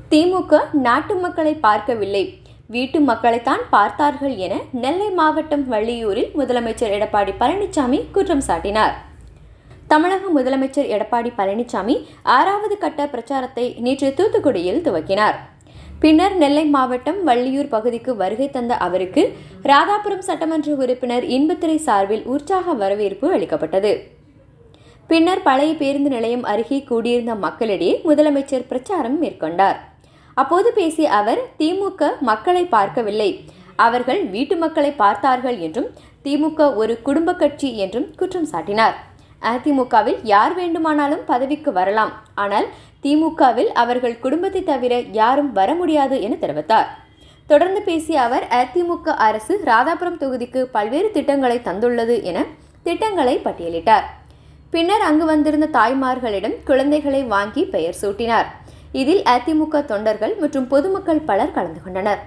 திமுக நாட்டு மக்களை பார்க்கவில்லை வீட்டு மக்களைத்தான் பார்த்தார்கள் என நெல்லை மாவட்டம் வள்ளியூரில் முதலமைச்சர் எடப்பாடி பழனிசாமி குற்றம் சாட்டினார் தமிழக முதலமைச்சர் எடப்பாடி பழனிசாமி ஆறாவது கட்ட பிரச்சாரத்தை நேற்று தூத்துக்குடியில் துவக்கினார் பின்னர் நெல்லை மாவட்டம் வள்ளியூர் பகுதிக்கு வருகை தந்த அவருக்கு ராதாபுரம் சட்டமன்ற உறுப்பினர் இன்பத்துறை சார்பில் உற்சாக வரவேற்பு அளிக்கப்பட்டது பின்னர் பழைய பேருந்து நிலையம் அருகே கூடியிருந்த மக்களிடையே முதலமைச்சர் பிரச்சாரம் மேற்கொண்டார் அப்போது பேசிய அவர் திமுக மக்களை பார்க்கவில்லை அவர்கள் வீட்டு மக்களை பார்த்தார்கள் என்றும் திமுக ஒரு குடும்ப கட்சி என்றும் குற்றம் சாட்டினார் அதிமுகவில் யார் வேண்டுமானாலும் பதவிக்கு வரலாம் ஆனால் திமுகவில் அவர்கள் குடும்பத்தை தவிர யாரும் வர முடியாது என தெரிவித்தார் தொடர்ந்து பேசிய அவர் அதிமுக அரசு ராதாபுரம் தொகுதிக்கு பல்வேறு திட்டங்களை தந்துள்ளது என திட்டங்களை பட்டியலிட்டார் பின்னர் அங்கு வந்திருந்த தாய்மார்களிடம் குழந்தைகளை வாங்கி பெயர் சூட்டினார் இதில் அதிமுக தொண்டர்கள் மற்றும் பொதுமக்கள் பலர் கலந்து கொண்டனர்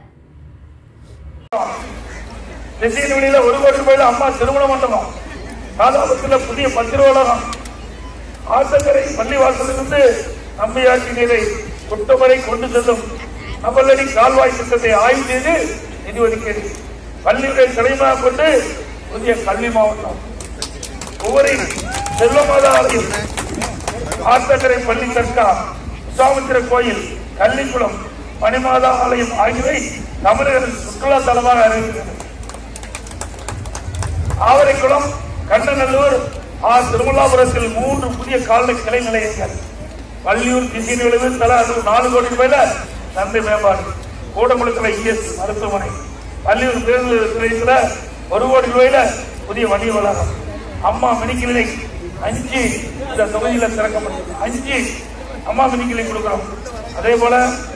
திசையின் வெளியில ஒரு கோடி ரூபாயில அம்மா திருமண மண்டபம் ராதாபுரத்துல புதிய பத்திரோலகம் ஆசங்கரை பள்ளிவாசலிருந்து நம்பியாட்சி நீரை குட்டவரை கொண்டு செல்லும் நபலடி கால்வாய் திட்டத்தை ஆய்வு செய்து நிதி ஒதுக்கீடு பள்ளியுடைய தலைமையாக கொண்டு புதிய கல்வி மாவட்டம் ஒவ்வொரு செல்வமாதா ஆலயம் ஆத்தங்கரை பள்ளி தர்கா விசாமித்திர கோயில் கள்ளிக்குளம் மணிமாதா ஆலயம் ஆகியவை தமிழக சுற்றுலா தலமாக அறிவிக்கிறது ஆவரைக்குளம் கண்ணநல்லூர் ஆர் திருமலாபுரத்தில் மூன்று புதிய கால்நடை கிளை நிலையங்கள் வள்ளியூர் திசையின் விளைவு தலா அது நாலு கோடி ரூபாயில சந்தை மேம்பாடு கூடங்குளத்தில் இஎஸ் மருத்துவமனை வள்ளியூர் பேருந்து நிலையத்தில் ஒரு கோடி ரூபாயில புதிய வணிக வளாகம் அம்மா மினி கிளினிக் அஞ்சு இந்த தொகுதியில திறக்கப்பட்டது அஞ்சு அம்மா மினி கிளினிக் கொடுக்குறோம் அதே போல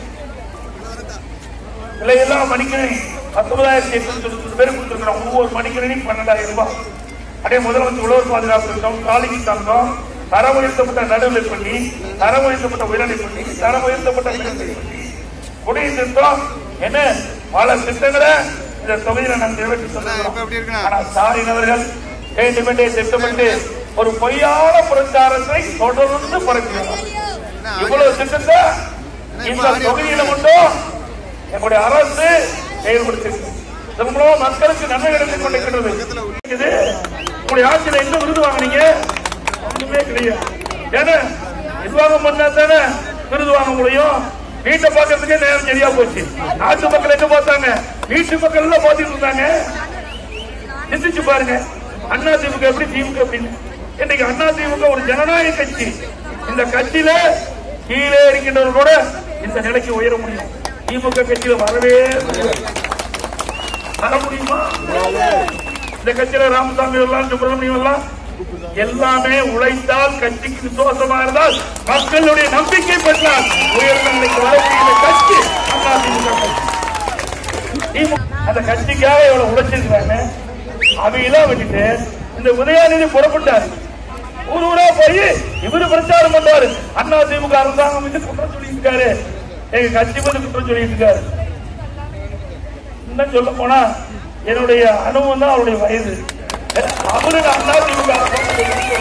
விலையெல்லாம் மணிக்கணி பத்தொன்பதாயிரத்தி எட்நூத்தி தொண்ணூத்தி பேர் கொடுத்துருக்கிறோம் ஒவ்வொரு மணிக்கணியும் பன்னெண்டாயிரம் ரூபாய் அதே முதலமைச்சர் உழவர் பாதுகாப்பு திட்டம் காலிக்கு தங்கம் தரம் உயர்த்தப்பட்ட நடுநிலைப் பள்ளி தரம் உயர்த்தப்பட்ட உயர்நிலைப் பள்ளி தரம் உயர்த்தப்பட்ட மேல்நிலைப் பள்ளி குடிநீர் திட்டம் என்ன பல திட்டங்களை இந்த தொகுதியில நாம் நிறைவேற்றி சொல்லுகிறோம் ஆனா ஸ்டாலின் அவர்கள் வேண்டுமென்றே திட்டமிட்டு ஒரு பொய்யான பிரச்சாரத்தை தொடர்ந்து பரப்புகிறார் இவ்வளவு திட்டத்தை இந்த தொகுதியில மட்டும் எங்களுடைய அரசு செயல்படுத்திருக்கு இதன் மூலம் மக்களுக்கு நன்மை கிடைத்துக் கொண்டிருக்கிறது இது உங்களுடைய ஆட்சியில எந்த விருது வாங்குனீங்க ஒண்ணுமே கிடையாது ஏன்னா நிர்வாகம் பண்ணா தானே விருது வாங்க முடியும் வீட்டை பார்க்கறதுக்கே நேரம் சரியா போச்சு நாட்டு மக்கள் எங்க பார்த்தாங்க வீட்டு மக்கள் எல்லாம் பார்த்துட்டு இருந்தாங்க சிந்திச்சு பாருங்க அண்ணா திமுக எப்படி திமுக அப்படின்னு இன்னைக்கு அண்ணா திமுக ஒரு ஜனநாயக கட்சி இந்த கட்சியில கீழே இருக்கின்றவர்கள் கூட இந்த நிலைக்கு உயர முடியும் திமுக கட்சியில வரவே முடியாது. வர முடியுமா இந்த கட்சியில ராமசாமி வரலாம் சுப்பிரமணியம் வரலாம் எல்லாமே உழைத்தால் கட்சிக்கு விசுவாசமா இருந்தால் மக்களுடைய நம்பிக்கை பெற்றால் உயர்ந்த நிலைக்கு வரக்கூடிய கட்சி அண்ணா திமுக கட்சி திமுக அந்த கட்சிக்காக எவ்வளவு உழைச்சிருக்கிறாங்க அவையெல்லாம் விட்டுட்டு இந்த உதயாநிதி புறப்பட்டாரு ஊர் ஊரா போய் இவரு பிரச்சாரம் பண்றாரு அண்ணா திமுக அரசாங்கம் வந்து குற்றம் சொல்லிட்டு இருக்காரு எங்க கட்சி வந்து குற்றம் சொல்லிட்டு இருக்காரு இன்னும் சொல்ல போனா என்னுடைய அனுபவம் தான் அவருடைய வயது அவரு அண்ணா திமுக அரசாங்கம்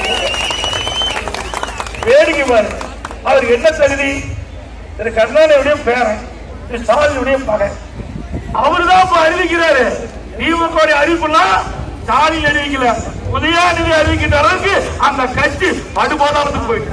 வேடிக்கை பாரு அவருக்கு என்ன தகுதி திரு கருணாநிதியுடைய பேரன் திரு ஸ்டாலினுடைய மகன் அவருதான் இப்ப அறிவிக்கிறாரு திமுக அறிவிப்புலாம் ஸ்டாலின் அறிவிக்கல உதயாநிதி அறிவிக்கின்ற அளவுக்கு அந்த கட்சி படுபோதாரத்துக்கு போயிட்டு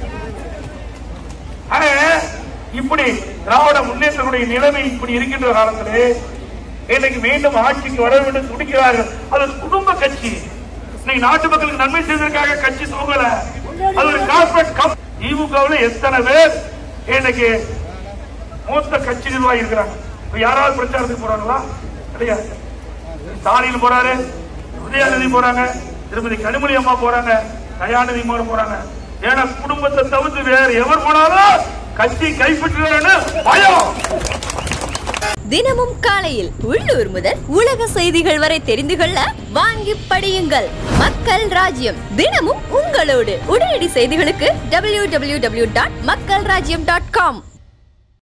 ஆனா, இப்படி திராவிட முன்னேற்றத்துடைய நிலைமை இப்படி இருக்கின்ற காலத்திலே இன்னைக்கு மீண்டும் ஆட்சிக்கு வர வேண்டும் துடிக்கிறார்கள் அது குடும்ப கட்சி இன்னைக்கு நாட்டு மக்களுக்கு நன்மை செய்வதற்காக கட்சி தூங்கல அது ஒரு கார்பரேட் கம் திமுகவுல எத்தனை பேர் இன்னைக்கு மூத்த கட்சி நிர்வாகி இருக்கிறாங்க இப்ப யாராவது பிரச்சாரத்துக்கு போறாங்களா கிடையாது ஸ்டாலின் போறாரு உதயாநிதி போறாங்க திருமதி கனிமொழி அம்மா போறாங்க தயாநிதி அம்மா போறாங்க ஏன்னா குடும்பத்தை தவிர்த்து வேற எவர் போனாலும் கட்சி கைப்பற்றுவாருன்னு பயம் தினமும் காலையில் உள்ளூர் முதல் உலக செய்திகள் வரை தெரிந்து கொள்ள வாங்கி படியுங்கள் மக்கள் ராஜ்யம் தினமும் உங்களோடு உடனடி செய்திகளுக்கு www.மக்கள்ராஜ்யம்.com டாட் மக்கள் ராஜ்யம் டாட் காம்